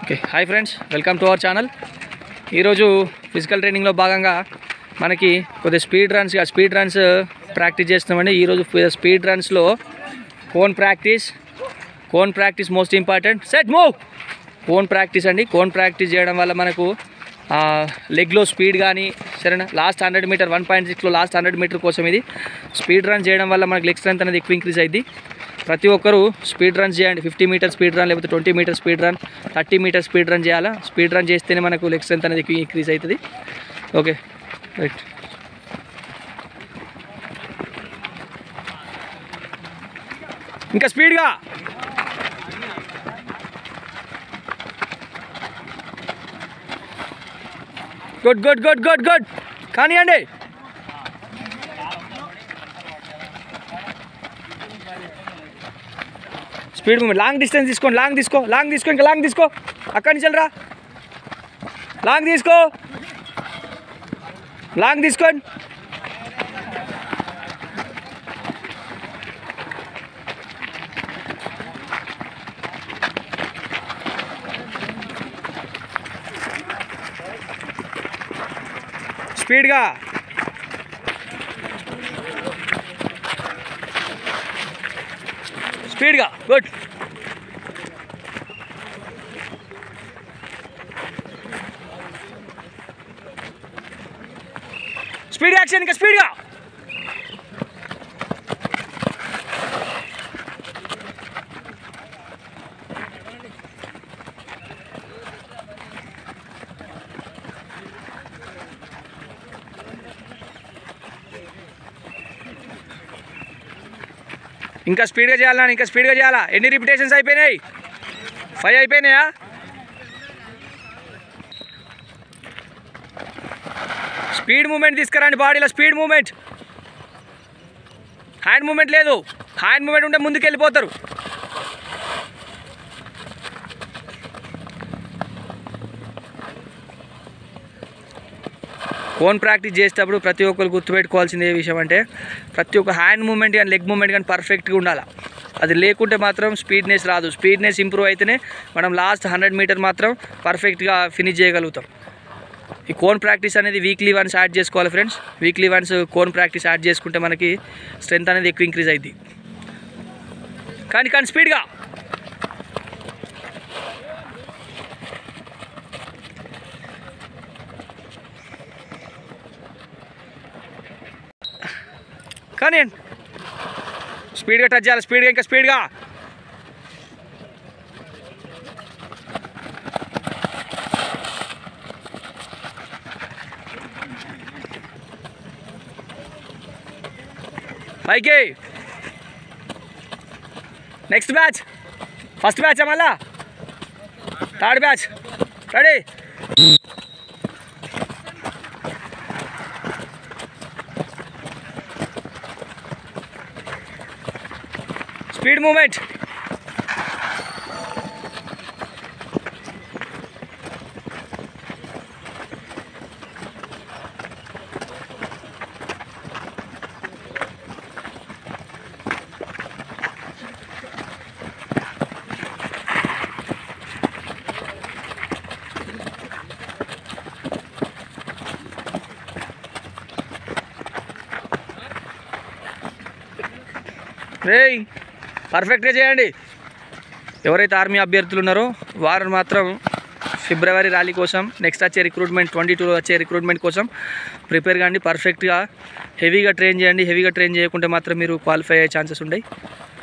okay hi friends welcome to our channel ఈరోజు physical ట్రైనింగ్లో భాగంగా మనకి కొద్దిగా speed runs speed runs practice చేస్తున్నామండి ఈరోజు స్పీడ్ రన్స్లో cone practice cone practice most important set move cone practice అండి కోన్ ప్రాక్టీస్ చేయడం వల్ల మనకు లెగ్లో స్పీడ్ కానీ సరేనా last hundred meter one point సిక్స్లో లాస్ట్ హండ్రెడ్ మీటర్ కోసం ఇది స్పీడ్ రన్ చేయడం వల్ల మనకు లెగ్ స్ట్రెంత్ అనేది ఎక్కువ ఇంక్రీజ్ అయింది ప్రతి ఒక్కరు స్పీడ్ రన్ చేయండి ఫిఫ్టీ మీటర్ స్పీడ్ రన్ లేకపోతే twenty meter speed run thirty meter speed run చేయాలా స్పీడ్ రన్ చేస్తేనే మనకు లెగ్ స్ట్రెంత్ అనేది ఎక్కువ ఇంక్రీజ్ అవుతుంది ఓకే రైట్ ఇంకా స్పీడ్గా good good good good good కానివ్వండి స్పీడ్ మూమెంట్ లాంగ్ డిస్టెన్స్ తీసుకోండి లాంగ్ తీసుకో లాంగ్ తీసుకో ఇంకా లాంగ్ తీసుకో అక్కడి నుంచి వెళ్ళరా లాంగ్ తీసుకో లాంగ్ తీసుకోండి స్పీడ్గా స్పీడ్గా గుడ్ స్పీడ్ యాక్షన్ ఇంకా స్పీడ్గా ఇంకా స్పీడ్గా చేయాలా ఇంకా స్పీడ్గా చేయాలా ఎన్ని రిపిటేషన్స్ అయిపోయినాయి ఫైవ్ అయిపోయినాయా స్పీడ్ మూమెంట్ తీసుకురండి బాడీలో స్పీడ్ మూమెంట్ హ్యాండ్ మూమెంట్ లేదు హ్యాండ్ మూమెంట్ ఉంటే ముందుకు వెళ్ళిపోతారు కోన్ ప్రాక్టీస్ చేసేటప్పుడు ప్రతి ఒక్కరు గుర్తుపెట్టుకోవాల్సింది ఏ విషయం అంటే ప్రతి ఒక్క హ్యాండ్ మూమెంట్ కానీ లెగ్ మూమెంట్ కానీ పర్ఫెక్ట్గా ఉండాలి అది లేకుంటే మాత్రం స్పీడ్నెస్ రాదు స్పీడ్నెస్ ఇంప్రూవ్ అయితేనే మనం లాస్ట్ హండ్రెడ్ మీటర్ మాత్రం పర్ఫెక్ట్గా ఫినిష్ చేయగలుగుతాం ఈ కోన్ ప్రాక్టీస్ అనేది వీక్లీ వన్స్ యాడ్ చేసుకోవాలి friends weekly once cone practice add చేసుకుంటే మనకి స్ట్రెంత్ అనేది ఎక్కువ ఇంక్రీజ్ అయింది కానీ కానీ స్పీడ్గా కానీ స్పీడ్గా టచ్ చేయాలి స్పీడ్గా ఇంకా స్పీడ్గా పైకి నెక్స్ట్ బ్యాచ్ ఫస్ట్ బ్యాచ్ మళ్ళా third batch ready speed moment రేయ్ పర్ఫెక్ట్గా చేయండి ఎవరైతే ఆర్మీ అభ్యర్థులు ఉన్నారో వారు మాత్రం ఫిబ్రవరి ర్యాలీ కోసం నెక్స్ట్ వచ్చే రిక్రూట్మెంట్ ట్వంటీ టూలో వచ్చే రిక్రూట్మెంట్ కోసం ప్రిపేర్ కాండి పర్ఫెక్ట్గా హెవీగా ట్రైన్ చేయండి హెవీగా ట్రైన్ చేయకుంటే మాత్రం మీరు క్వాలిఫై అయ్యే ఛాన్సెస్ ఉన్నాయి